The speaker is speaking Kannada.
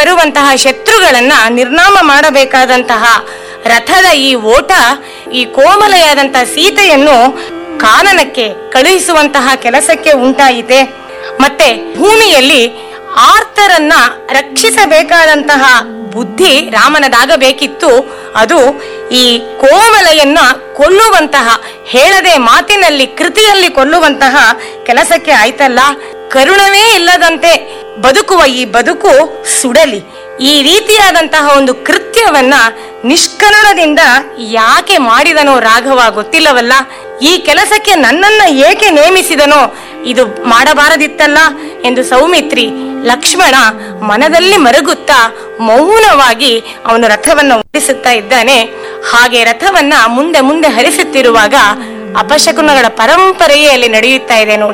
ಬರುವಂತಹ ಶತ್ರುಗಳನ್ನ ನಿರ್ನಾಮ ಮಾಡಬೇಕಾದಂತಹ ರಥದ ಈ ಓಟ ಈ ಕೋಮಲೆಯಾದಂತಹ ಸೀತೆಯನ್ನು ಕಾನನಕ್ಕೆ ಕಳುಹಿಸುವಂತಹ ಕೆಲಸಕ್ಕೆ ಉಂಟಾಯಿತೆ ಮತ್ತೆ ಭೂಮಿಯಲ್ಲಿ ಆರ್ತರನ್ನ ರಕ್ಷಿಸಬೇಕಾದಂತಹ ಬುದ್ಧಿ ರಾಮನದಾಗಬೇಕಿತ್ತು ಅದು ಈ ಕೋಮಲೆಯನ್ನ ಕೊಲ್ಲುವಂತಹ ಹೇಳದೆ ಮಾತಿನಲ್ಲಿ ಕೃತಿಯಲ್ಲಿ ಕೊಲ್ಲುವಂತಹ ಕೆಲಸಕ್ಕೆ ಆಯ್ತಲ್ಲ ಕರುಣವೇ ಇಲ್ಲದಂತೆ ಬದುಕುವ ಈ ಬದುಕು ಸುಡಲಿ ಈ ರೀತಿಯಾದಂತಹ ಒಂದು ಕೃತ್ಯವನ್ನ ನಿಷ್ಕರುಣದಿಂದ ಯಾಕೆ ಮಾಡಿದನೋ ರಾಘವ ಗೊತ್ತಿಲ್ಲವಲ್ಲ ಈ ಕೆಲಸಕ್ಕೆ ನನ್ನನ್ನ ಏಕೆ ನೇಮಿಸಿದನೋ ಇದು ಮಾಡಬಾರದಿತ್ತಲ್ಲ ಎಂದು ಸೌಮಿತ್ರಿ ಲಕ್ಷ್ಮಣ ಮನದಲ್ಲಿ ಮರುಗುತ್ತಾ ಮೌನವಾಗಿ ಅವನು ರಥವನ್ನು ಓಡಿಸುತ್ತಾ ಇದ್ದಾನೆ ಹಾಗೆ ರಥವನ್ನ ಮುಂದೆ ಮುಂದೆ ಹರಿಸುತ್ತಿರುವಾಗ ಅಪಶಕುನಗಳ ಪರಂಪರೆಯೇ ಅಲ್ಲಿ ನಡೆಯುತ್ತಾ ಇದೆ ನೋಡಿ